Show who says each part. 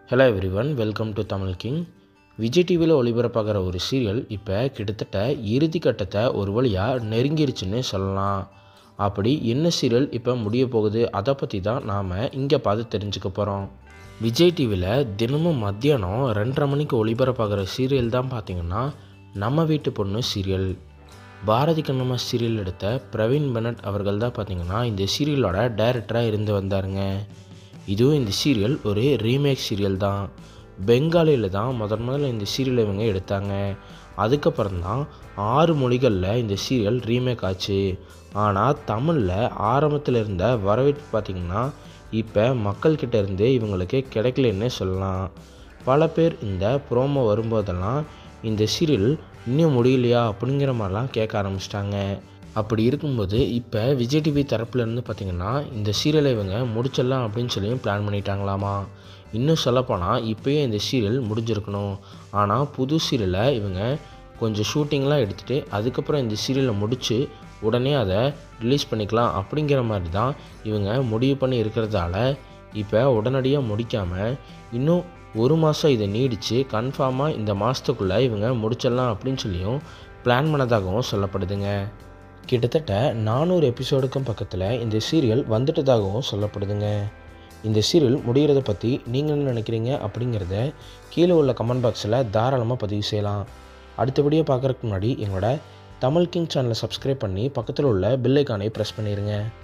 Speaker 1: hello everyone welcome to Tamil king Vijay டிவியில் ஒளிபரப்பாகிற ஒரு சீரியல் இப்போ கிட்டத்தட்ட இறுதி கட்டத்தை ஒரு வழியாக நெருங்கிருச்சுன்னு சொல்லலாம் அப்படி என்ன சீரியல் இப்போ முடிய போகுது அதை பற்றி தான் நாம் இங்கே பார்த்து தெரிஞ்சுக்க போகிறோம் விஜய் டிவியில் தினமும் மத்தியானம் ரெண்டரை மணிக்கு ஒளிபரப்பாகிற சீரியல் தான் பார்த்திங்கன்னா நம்ம வீட்டு பொண்ணு சீரியல் பாரதி கண்ணம்மா சீரியல் எடுத்த பிரவீன் பெனட் அவர்கள் தான் பார்த்திங்கன்னா இந்த சீரியலோட டைரக்டராக இருந்து வந்தாருங்க இதுவும் இந்த சீரியல் ஒரு ரீமேக் சீரியல் தான் பெங்காலியில் தான் முதன் முதல்ல இந்த சீரியலை இவங்க எடுத்தாங்க அதுக்கப்புறம் தான் ஆறு மொழிகளில் இந்த சீரியல் ரீமேக் ஆச்சு ஆனால் தமிழில் ஆரம்பத்தில் இருந்த வரவேற்பு பார்த்திங்கன்னா இப்போ மக்கள்கிட்ட இருந்து இவங்களுக்கு கிடைக்கலன்னே சொல்லலாம் பல பேர் இந்த ப்ரோமோ வரும்போதெல்லாம் இந்த சீரியல் இன்னும் முடியலையா அப்படிங்கிற மாதிரிலாம் கேட்க ஆரம்பிச்சிட்டாங்க அப்படி இருக்கும்போது இப்போ விஜய் டிவி தரப்புலேருந்து பார்த்திங்கன்னா இந்த சீரியலை இவங்க முடிச்சிடலாம் அப்படின்னு சொல்லி பிளான் பண்ணிட்டாங்களாமா இன்னும் சொல்லப்போனால் இப்போயே இந்த சீரியல் முடிஞ்சிருக்கணும் ஆனால் புது சீரியலை இவங்க கொஞ்சம் ஷூட்டிங்லாம் எடுத்துகிட்டு அதுக்கப்புறம் இந்த சீரியலை முடித்து உடனே அதை ரிலீஸ் பண்ணிக்கலாம் அப்படிங்கிற மாதிரி தான் இவங்க முடிவு பண்ணி இருக்கிறதால இப்போ உடனடியாக முடிக்காமல் இன்னும் ஒரு மாதம் இதை நீடித்து கன்ஃபார்மாக இந்த மாதத்துக்குள்ளே இவங்க முடிச்சிடலாம் அப்படின்னு சொல்லியும் பிளான் பண்ணதாகவும் சொல்லப்படுதுங்க கிட்டத்தட்ட நானூறு எபிசோடுக்கும் பக்கத்தில் இந்த சீரியல் வந்துட்டதாகவும் சொல்லப்படுதுங்க இந்த சீரியல் முடிகிறத பற்றி நீங்கள் என்ன நினைக்கிறீங்க அப்படிங்கிறத கீழே உள்ள கமெண்ட் பாக்ஸில் தாராளமாக பதிவு செய்யலாம் அடுத்தபடியாக பார்க்குறதுக்கு முன்னாடி எங்களோட தமிழ் கிங் சேனலை சப்ஸ்கிரைப் பண்ணி பக்கத்தில் உள்ள பெல் ஐக்கானை ப்ரெஸ் பண்ணிடுங்க